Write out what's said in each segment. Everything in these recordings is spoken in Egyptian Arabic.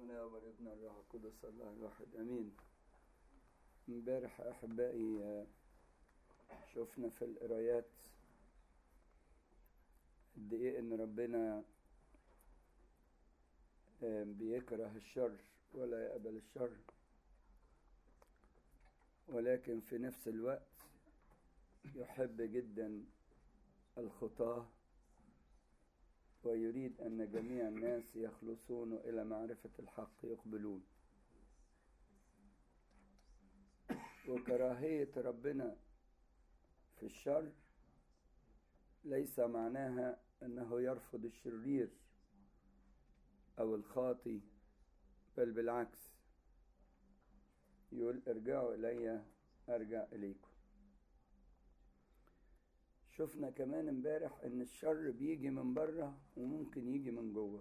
الله وباركنا الروح القدس الله الواحد امين امبارح احبائي آه، شفنا في القرايات قد ايه ان ربنا آه، بيكره الشر ولا يقبل الشر ولكن في نفس الوقت يحب جدا الخطاه ويريد أن جميع الناس يخلصون إلى معرفة الحق يقبلون وكراهية ربنا في الشر ليس معناها أنه يرفض الشرير أو الخاطي بل بالعكس يقول ارجعوا إلي أرجع إليكم شفنا كمان امبارح ان الشر بيجي من بره وممكن يجي من جوه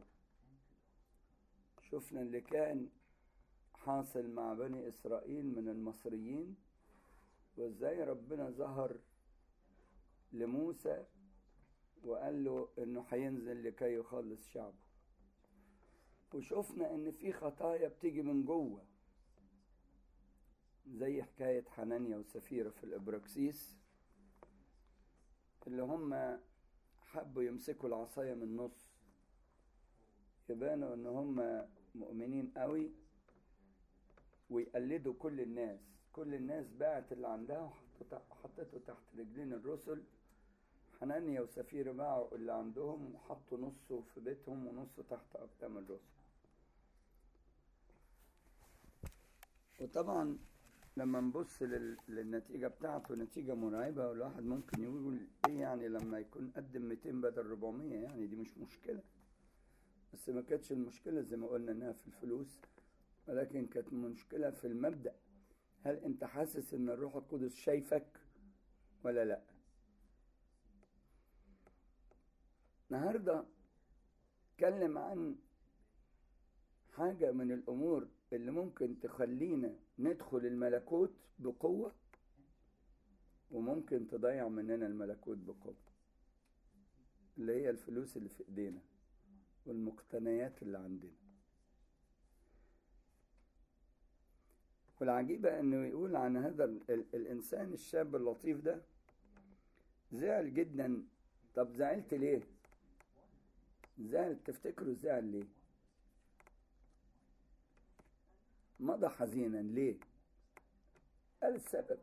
شفنا اللي كان حاصل مع بني اسرائيل من المصريين وازاي ربنا ظهر لموسى وقال له انه هينزل لكي يخلص شعبه وشفنا ان في خطايا بتيجي من جوه زي حكاية حنانيا وسفيرة في الإبراكسيس اللي هم حبوا يمسكوا العصاية من النص يبانوا ان هم مؤمنين قوي ويقلدوا كل الناس كل الناس باعت اللي عندها وحطته تحت رجلين الرسل حنانيا وسفيرة باعوا اللي عندهم وحطوا نصه في بيتهم ونصه تحت أقدام الرسل وطبعا لما نبص لل... للنتيجة بتاعته نتيجة مرعبة والواحد ممكن يقول ايه يعني لما يكون قدم 200 بدل 400 يعني دي مش مشكلة بس ما كانتش المشكلة زي ما قلنا انها في الفلوس ولكن كانت مشكلة في المبدأ هل انت حاسس ان الروح القدس شايفك ولا لا النهاردة اتكلم عن حاجة من الأمور اللي ممكن تخلينا ندخل الملكوت بقوة وممكن تضيع مننا الملكوت بقوة اللي هي الفلوس اللي في ايدينا والمقتنيات اللي عندنا والعجيبة انه يقول عن هذا ال الانسان الشاب اللطيف ده زعل جدا طب زعلت ليه زعل تفتكروا زعل ليه مضى حزينا ليه قال السبب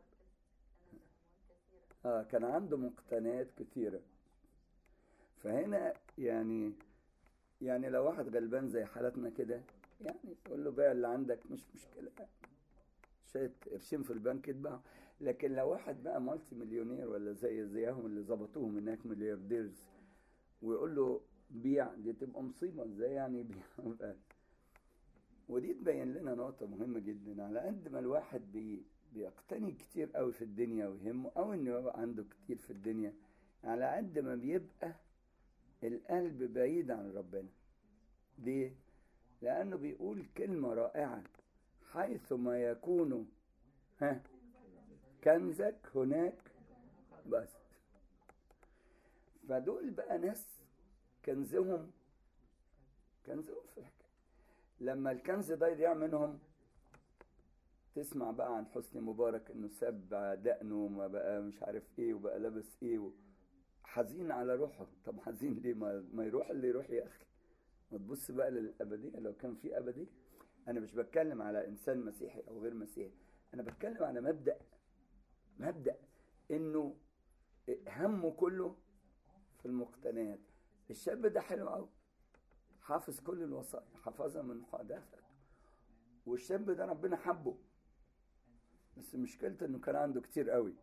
آه كان عنده مقتنيات كثيرة فهنا يعني يعني لو واحد غلبان زي حالتنا كده يعني تقول له بيع اللي عندك مش مشكلة شوية قرشين في البنك اتباع لكن لو واحد بقى مالتي مليونير ولا زي زيهم اللي ظبطوهم هناك مليارديرز ويقول له بيع دي تبقى مصيبة ازاي يعني يبيع ودي تبين لنا نقطة مهمة جدا على قد ما الواحد بي بيقتني كتير قوي في الدنيا ويهمه أو إنه يبقى عنده كتير في الدنيا على قد ما بيبقى القلب بعيد عن ربنا ليه؟ لأنه بيقول كلمة رائعة حيث ما يكون ها كنزك هناك بس فدول بقى ناس كنزهم كنزهم في الحكاية لما الكنز ده يضيع منهم تسمع بقى عن حسني مبارك انه ساب دقنه وما بقى مش عارف ايه وبقى لابس ايه و... حزين على روحه طب حزين ليه ما, ما يروح اللي يروح يا اخي ما تبص بقى للابديه لو كان في ابديه انا مش بتكلم على انسان مسيحي او غير مسيحي انا بتكلم على مبدا مبدا انه همه كله في المقتنيات الشاب ده حلو قوي حافظ كل الوصايا حفظها من حداثته والشاب ده ربنا حبه بس مشكلته انه كان عنده كتير قوي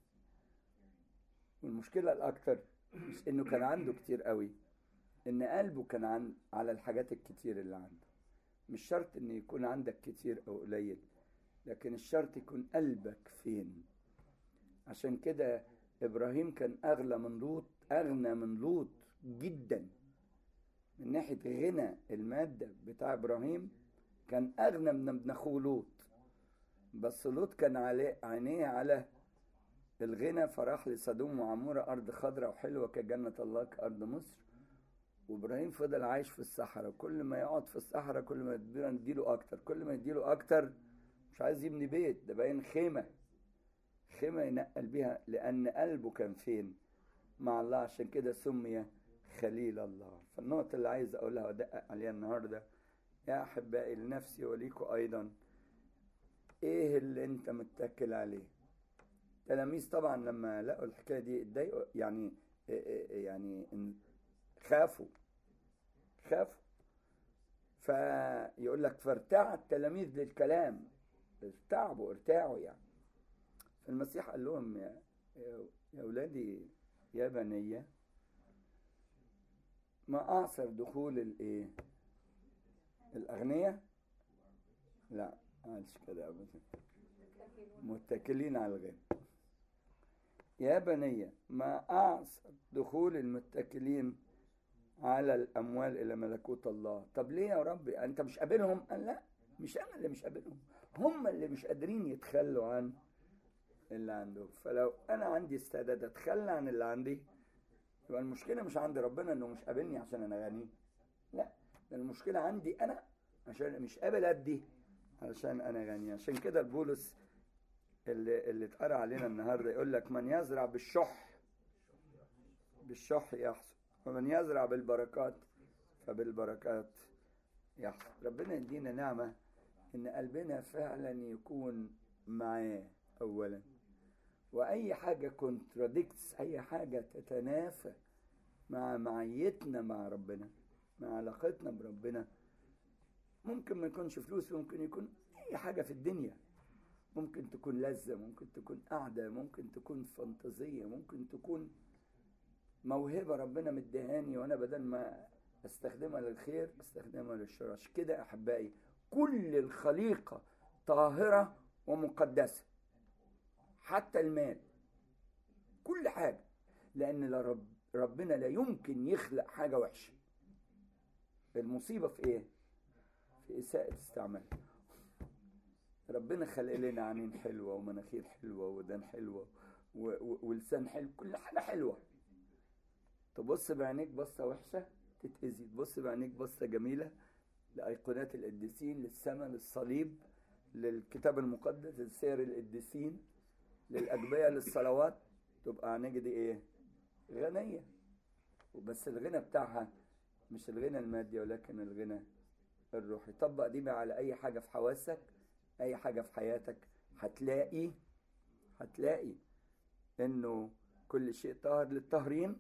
والمشكله الاكتر مش انه كان عنده كتير قوي ان قلبه كان عن على الحاجات الكتير اللي عنده مش شرط ان يكون عندك كتير او قليل لكن الشرط يكون قلبك فين عشان كده ابراهيم كان اغلى من لوط اغنى من لوط جدا من ناحية غنى المادة بتاع إبراهيم كان أغنى من ابن أخوه لوط بس لوط كان عليه عينيه على الغنى فراح لسدوم وعمورة أرض خضراء وحلوة كجنة الله كأرض مصر وابراهيم فضل عايش في الصحراء كل ما يقعد في الصحراء كل ما ربنا يديله اكتر كل ما يديله اكتر مش عايز يبني بيت ده باين خيمه خيمه ينقل بيها لان قلبه كان فين مع الله عشان كده سمي خليل الله فالنقطة اللي عايز أقولها وأدقق عليها النهاردة يا أحبائي لنفسي وليكوا أيضا إيه اللي أنت متكل عليه تلاميذ طبعا لما لقوا الحكاية دي اتضايقوا يعني يعني خافوا خافوا فيقول لك فارتاع التلاميذ للكلام ارتعبوا ارتاعوا يعني فالمسيح قال لهم يا يا أولادي يا بنية ما أعصر دخول الإيه؟ الأغنياء؟ لا قالش كده أبدا متكلين على الغنى يا بنية ما أعصر دخول المتكلين على الأموال إلى ملكوت الله طب ليه يا رب أنت مش قابلهم قال لا مش أنا اللي مش قابلهم هم اللي مش قادرين يتخلوا عن اللي عندهم فلو أنا عندي استعداد أتخلى عن اللي عندي يبقى المشكلة مش عند ربنا إنه مش قابلني عشان أنا غني لا المشكلة عندي أنا عشان مش قابل أدي علشان أنا غني عشان كده البولس اللي اللي اتقرا علينا النهارده يقول لك من يزرع بالشح بالشح يحصد ومن يزرع بالبركات فبالبركات يحصد ربنا يدينا نعمة إن قلبنا فعلا يكون معاه أولا وأي حاجة كونتراديكتس أي حاجة تتنافى مع معيتنا مع ربنا مع علاقتنا بربنا ممكن ما يكونش فلوس ممكن يكون أي حاجة في الدنيا ممكن تكون لذة ممكن تكون قعدة ممكن تكون فانتازية ممكن تكون موهبة ربنا مديهاني وأنا بدل ما استخدمها للخير استخدمها للشر عشان كده أحبائي كل الخليقة طاهرة ومقدسة حتى المال كل حاجة لأن رب ربنا لا يمكن يخلق حاجة وحشة المصيبة في إيه؟ في إساءة استعمالها ربنا خلق لنا عينين حلوة ومناخير حلوة ودان حلوة و... و... ولسان حلو كل حاجة حلوة تبص بعينيك بصة وحشة تتأذي تبص بعينيك بصة جميلة لأيقونات القديسين للسماء للصليب للكتاب المقدس لسير القديسين للأجبية للصلوات تبقى عينيك دي إيه؟ غنية وبس الغنى بتاعها مش الغنى المادي ولكن الغنى الروحي طبق دي بقى على أي حاجة في حواسك اي حاجه في حياتك هتلاقي هتلاقي انه كل شيء طاهر للطاهرين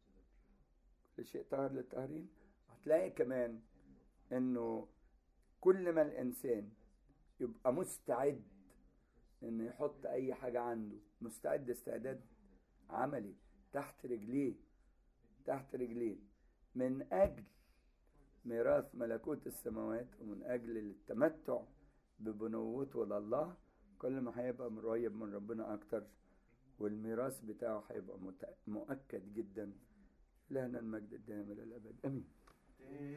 كل شيء طاهر للطاهرين هتلاقي كمان انه كل ما الانسان يبقى مستعد انه يحط اي حاجه عنده مستعد استعداد عملي تحت رجليه تحت رجليه من اجل ميراث ملكوت السماوات ومن اجل التمتع ببنوته لله كل ما هيبقى قريب من ربنا اكتر والميراث بتاعه هيبقى مؤكد جدا لهنا المجد الدائم الى الابد امين